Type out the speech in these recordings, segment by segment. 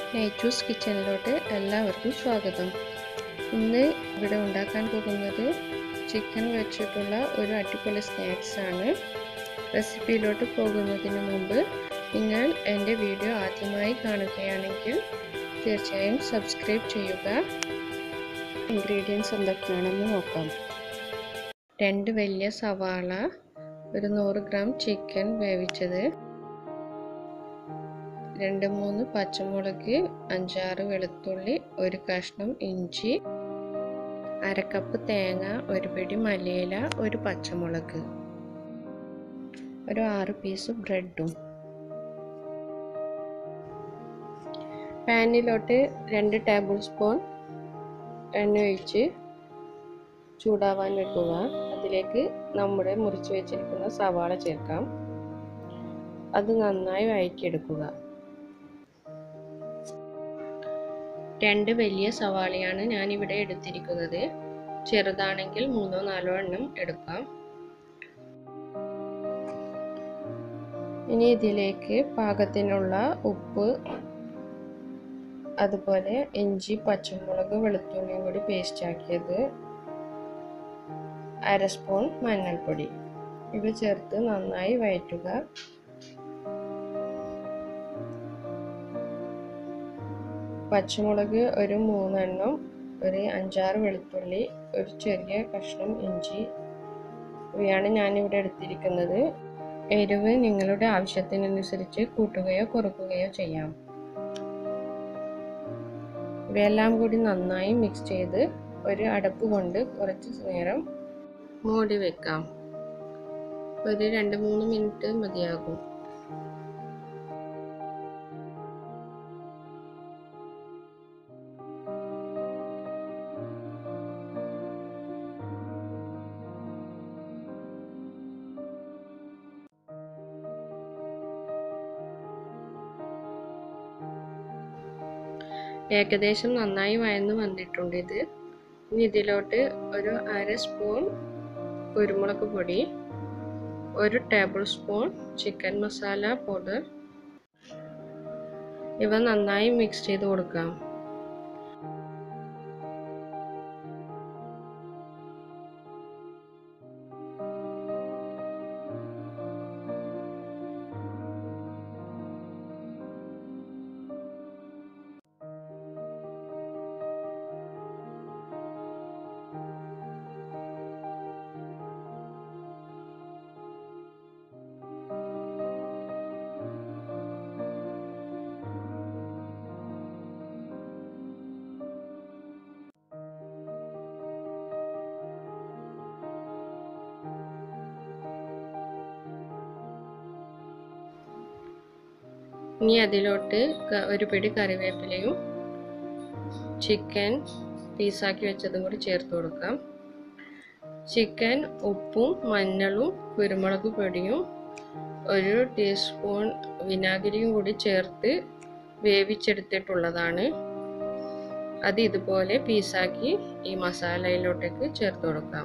നൈറ്റൂസ് കിച്ചണിലോട്ട് എല്ലാവർക്കും സ്വാഗതം ഇന്ന് ഇവിടെ ഉണ്ടാക്കാൻ പോകുന്നത് ചിക്കൻ വെച്ചിട്ടുള്ള ഒരു അടിപൊളി സ്നാക്സ് ആണ് റെസിപ്പിയിലോട്ട് പോകുന്നതിന് മുമ്പ് നിങ്ങൾ എൻ്റെ വീഡിയോ ആദ്യമായി കാണുകയാണെങ്കിൽ തീർച്ചയായും സബ്സ്ക്രൈബ് ചെയ്യുക ഇൻഗ്രീഡിയൻസ് എന്തൊക്കെയാണെന്ന് നോക്കാം രണ്ട് വലിയ സവാള ഒരു നൂറ് ഗ്രാം ചിക്കൻ വേവിച്ചത് രണ്ട് മൂന്ന് പച്ചമുളക് അഞ്ചാറ് വെളുത്തുള്ളി ഒരു കഷ്ണം ഇഞ്ചി അരക്കപ്പ് തേങ്ങ ഒരു പിടി മല്ലിയില ഒരു പച്ചമുളക് ഒരു ആറ് പീസ് ബ്രെഡും പാനിലോട്ട് രണ്ട് ടേബിൾ സ്പൂൺ എണ്ണ ഒഴിച്ച് ചൂടാവാൻ വെക്കുക അതിലേക്ക് നമ്മുടെ മുറിച്ച് വെച്ചിരിക്കുന്ന സവാള ചേർക്കാം അത് നന്നായി വഴറ്റിയെടുക്കുക രണ്ട് വലിയ സവാളയാണ് ഞാനിവിടെ എടുത്തിരിക്കുന്നത് ചെറുതാണെങ്കിൽ മൂന്നോ നാലോ എണ്ണം എടുക്കാം ഇനി ഇതിലേക്ക് പാകത്തിനുള്ള ഉപ്പ് അതുപോലെ ഇഞ്ചി പച്ചമുളക് വെളുത്തുള്ളിയും കൂടി പേസ്റ്റ് ആക്കിയത് അര സ്പൂൺ മഞ്ഞൾപ്പൊടി ഇവ ചേർത്ത് നന്നായി വഴറ്റുക പച്ചമുളക് ഒരു മൂന്നെണ്ണം ഒരു അഞ്ചാറ് വെളുത്തുള്ളി ഒരു ചെറിയ കഷ്ണം ഇഞ്ചി ഇവയാണ് ഞാനിവിടെ എടുത്തിരിക്കുന്നത് എരിവ് നിങ്ങളുടെ ആവശ്യത്തിനനുസരിച്ച് കൂട്ടുകയോ കുറക്കുകയോ ചെയ്യാം ഇവയെല്ലാം കൂടി നന്നായി മിക്സ് ചെയ്ത് ഒരു അടപ്പ് കൊണ്ട് കുറച്ച് നേരം മൂടി വെക്കാം ഒരു രണ്ട് മൂന്ന് മിനിറ്റ് മതിയാകും ഏകദേശം നന്നായി വയന്ന് വന്നിട്ടുണ്ട് ഇത് ഇനി ഇതിലോട്ട് ഒരു അര സ്പൂൺ കുരുമുളക് പൊടി ഒരു tablespoon chicken masala powder ഇവ നന്നായി മിക്സ് ചെയ്ത് കൊടുക്കാം ഇനി അതിലോട്ട് ഒരു പിടി കറിവേപ്പിലയും ചിക്കൻ പീസാക്കി വെച്ചതും കൂടി ചേർത്ത് കൊടുക്കാം ചിക്കൻ ഉപ്പും മഞ്ഞളും കുരുമുളക് പൊടിയും ഒരു ടീസ്പൂൺ വിനാഗിരിയും കൂടി ചേർത്ത് വേവിച്ചെടുത്തിട്ടുള്ളതാണ് അത് ഇതുപോലെ പീസാക്കി ഈ മസാലയിലോട്ടേക്ക് ചേർത്ത് കൊടുക്കാം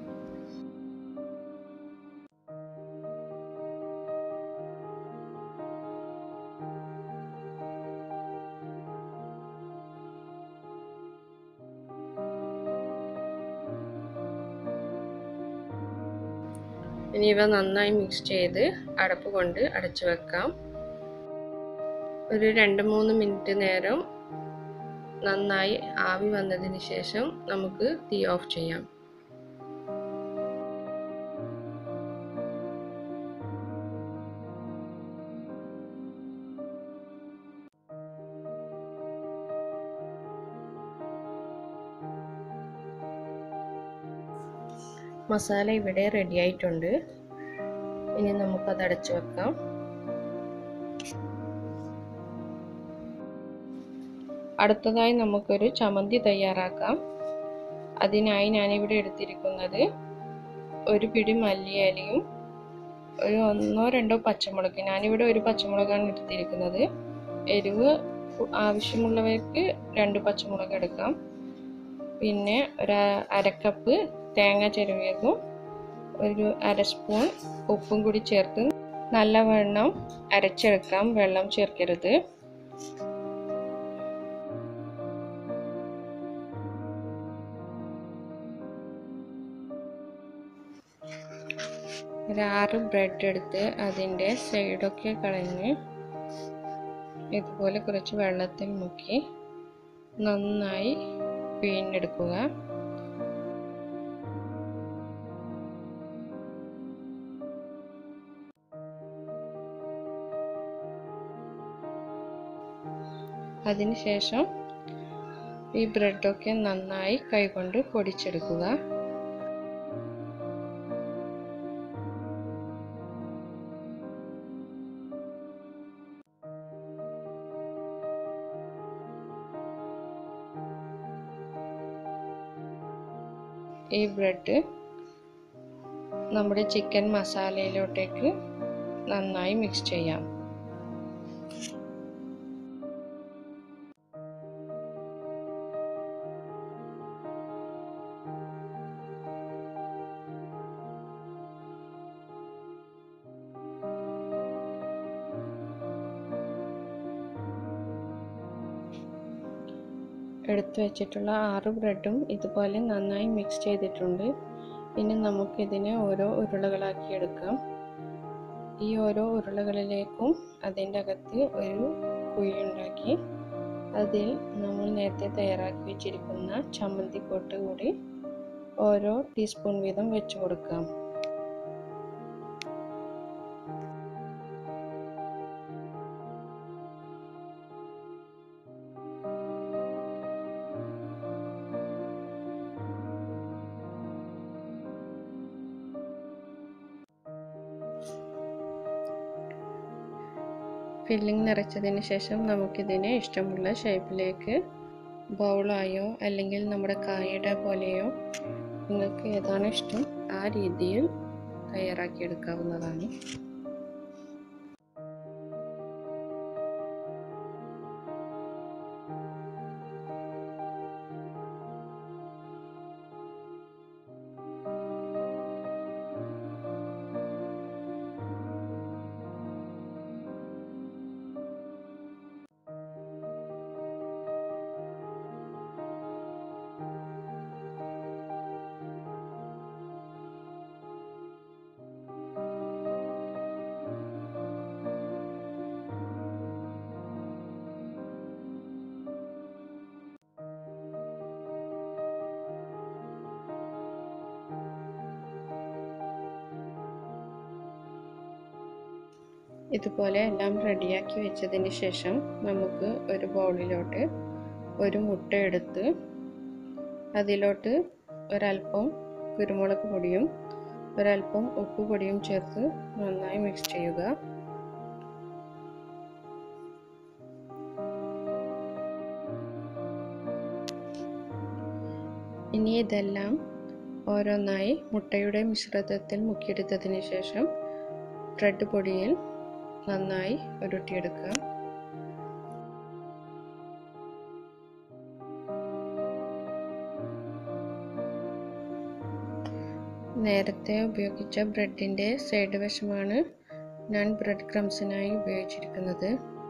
ഇനി ഇവ നന്നായി മിക്സ് ചെയ്ത് അടപ്പ് കൊണ്ട് അടച്ചു വെക്കാം ഒരു രണ്ട് മൂന്ന് മിനിറ്റ് നേരം നന്നായി ആവി വന്നതിന് ശേഷം നമുക്ക് തീ ഓഫ് ചെയ്യാം മസാല ഇവിടെ റെഡി ആയിട്ടുണ്ട് ഇനി നമുക്കത് അടച്ചു വെക്കാം അടുത്തതായി നമുക്കൊരു ചമ്മന്തി തയ്യാറാക്കാം അതിനായി ഞാനിവിടെ എടുത്തിരിക്കുന്നത് ഒരു പിടി മല്ലിയിലയും ഒരു ഒന്നോ രണ്ടോ പച്ചമുളക് ഞാനിവിടെ ഒരു പച്ചമുളകാണ് എടുത്തിരിക്കുന്നത് എരിവ് ആവശ്യമുള്ളവർക്ക് രണ്ട് പച്ചമുളക് എടുക്കാം പിന്നെ ഒരു അരക്കപ്പ് തേങ്ങ ചിരവിയതും ഒരു അര സ്പൂൺ ഉപ്പും കൂടി ചേർത്ത് നല്ലവണ്ണം അരച്ചെടുക്കാം വെള്ളം ചേർക്കരുത് ഒരു ആറ് ബ്രെഡ് എടുത്ത് അതിൻ്റെ സൈഡൊക്കെ കളഞ്ഞ് ഇതുപോലെ കുറച്ച് വെള്ളത്തിൽ മുക്കി നന്നായി പിഴിഞ്ഞെടുക്കുക അതിനുശേഷം ഈ ബ്രെഡൊക്കെ നന്നായി കൈകൊണ്ട് പൊടിച്ചെടുക്കുക ഈ ബ്രെഡ് നമ്മുടെ ചിക്കൻ മസാലയിലോട്ടേക്ക് നന്നായി മിക്സ് ചെയ്യാം എടുത്തു വെച്ചിട്ടുള്ള ആറ് ബ്രെഡും ഇതുപോലെ നന്നായി മിക്സ് ചെയ്തിട്ടുണ്ട് ഇനി നമുക്കിതിനെ ഓരോ ഉരുളകളാക്കി എടുക്കാം ഈ ഓരോ ഉരുളകളിലേക്കും അതിൻ്റെ അകത്ത് ഒരു കുഴി ഉണ്ടാക്കി അതിൽ നമ്മൾ നേരത്തെ തയ്യാറാക്കി വെച്ചിരിക്കുന്ന ചമ്മന്തിക്കൊട്ട് കൂടി ഓരോ ടീസ്പൂൺ വീതം വെച്ച് കൊടുക്കാം ഫില്ലിംഗ് നിറച്ചതിന് ശേഷം നമുക്കിതിനെ ഇഷ്ടമുള്ള ഷേപ്പിലേക്ക് ബൗളായോ അല്ലെങ്കിൽ നമ്മുടെ കായയുടെ പോലെയോ നിങ്ങൾക്ക് ഏതാണ് ഇഷ്ടം ആ രീതിയിൽ തയ്യാറാക്കിയെടുക്കാവുന്നതാണ് ഇതുപോലെ എല്ലാം റെഡിയാക്കി വെച്ചതിന് ശേഷം നമുക്ക് ഒരു ബൗളിലോട്ട് ഒരു മുട്ട എടുത്ത് അതിലോട്ട് ഒരല്പം കുരുമുളക് പൊടിയും ഒരല്പം ഉപ്പ് പൊടിയും ചേർത്ത് നന്നായി മിക്സ് ചെയ്യുക ഇനി ഇതെല്ലാം ഓരോന്നായി മുട്ടയുടെ മിശ്രിതത്തിൽ മുക്കിയെടുത്തതിന് ശേഷം ബ്രെഡ് പൊടിയിൽ നന്നായി ഉരുട്ടിയെടുക്കുക നേരത്തെ ഉപയോഗിച്ച ബ്രെഡിൻ്റെ സൈഡ് വശമാണ് ഞാൻ ബ്രെഡ് ക്രംസിനായി ഉപയോഗിച്ചിരിക്കുന്നത്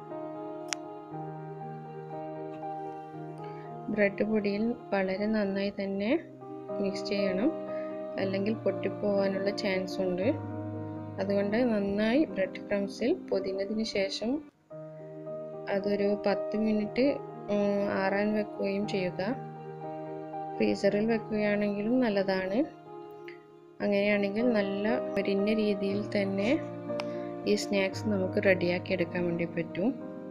ബ്രെഡ് പൊടിയിൽ വളരെ നന്നായി തന്നെ മിക്സ് ചെയ്യണം അല്ലെങ്കിൽ പൊട്ടിപ്പോവാനുള്ള ചാൻസ് ഉണ്ട് അതുകൊണ്ട് നന്നായി ബ്രെഡ് ക്രംസിൽ പൊതിഞ്ഞതിന് ശേഷം അതൊരു പത്ത് മിനിറ്റ് ആറാൻ വെക്കുകയും ചെയ്യുക ഫ്രീസറിൽ വെക്കുകയാണെങ്കിലും നല്ലതാണ് അങ്ങനെയാണെങ്കിൽ നല്ല ഒരിഞ്ഞ രീതിയിൽ തന്നെ ഈ സ്നാക്സ് നമുക്ക് റെഡിയാക്കി എടുക്കാൻ വേണ്ടി പറ്റും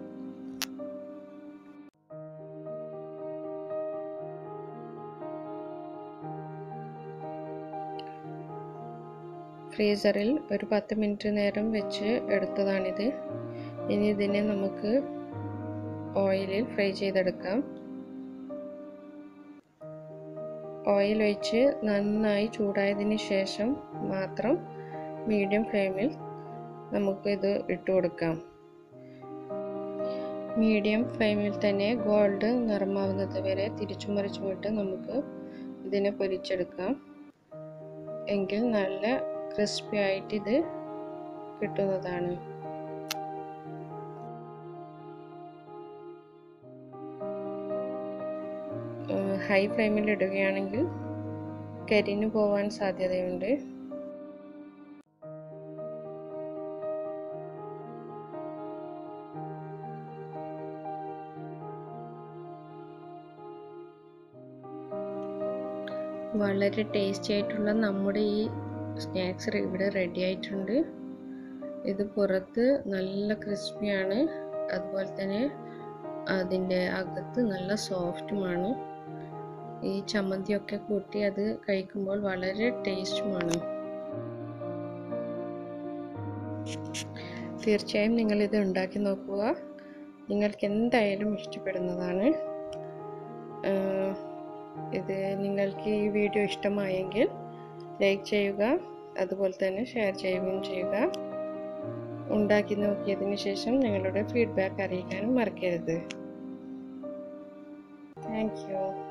ഫ്രീസറിൽ ഒരു പത്ത് മിനിറ്റ് നേരം വെച്ച് എടുത്തതാണിത് ഇനി ഇതിനെ നമുക്ക് ഓയിലിൽ ഫ്രൈ ചെയ്തെടുക്കാം ഓയിൽ ഒഴിച്ച് നന്നായി ചൂടായതിന് ശേഷം മാത്രം മീഡിയം ഫ്ലെയിമിൽ നമുക്ക് ഇത് ഇട്ട് കൊടുക്കാം മീഡിയം ഫ്ലെയിമിൽ തന്നെ ഗോൾഡ് നിറമാവുന്നത് വരെ തിരിച്ചു മറിച്ചും ഇട്ട് നമുക്ക് ഇതിനെ പൊരിച്ചെടുക്കാം എങ്കിൽ നല്ല ക്രിസ്പി ആയിട്ട് ഇത് കിട്ടുന്നതാണ് ഹൈ ഫ്ലെയിമിൽ ഇടുകയാണെങ്കിൽ കരിഞ്ഞു പോവാൻ സാധ്യതയുണ്ട് വളരെ ടേസ്റ്റി ആയിട്ടുള്ള നമ്മുടെ ഈ സ്നാക്സ് ഇവിടെ റെഡി ആയിട്ടുണ്ട് ഇത് പുറത്ത് നല്ല ക്രിസ്പിയാണ് അതുപോലെ തന്നെ അതിൻ്റെ അകത്ത് നല്ല സോഫ്റ്റുമാണ് ഈ ചമ്മന്തിയൊക്കെ കൂട്ടി അത് കഴിക്കുമ്പോൾ വളരെ ടേസ്റ്റുമാണ് തീർച്ചയായും നിങ്ങളിത് ഉണ്ടാക്കി നോക്കുക നിങ്ങൾക്ക് എന്തായാലും ഇഷ്ടപ്പെടുന്നതാണ് ഇത് നിങ്ങൾക്ക് ഈ വീഡിയോ ഇഷ്ടമായെങ്കിൽ ലൈക്ക് ചെയ്യുക അതുപോലെ തന്നെ ഷെയർ ചെയ്യുകയും ചെയ്യുക ഉണ്ടാക്കി നോക്കിയതിന് ശേഷം നിങ്ങളുടെ ഫീഡ്ബാക്ക് അറിയിക്കാനും മറക്കരുത് താങ്ക് യു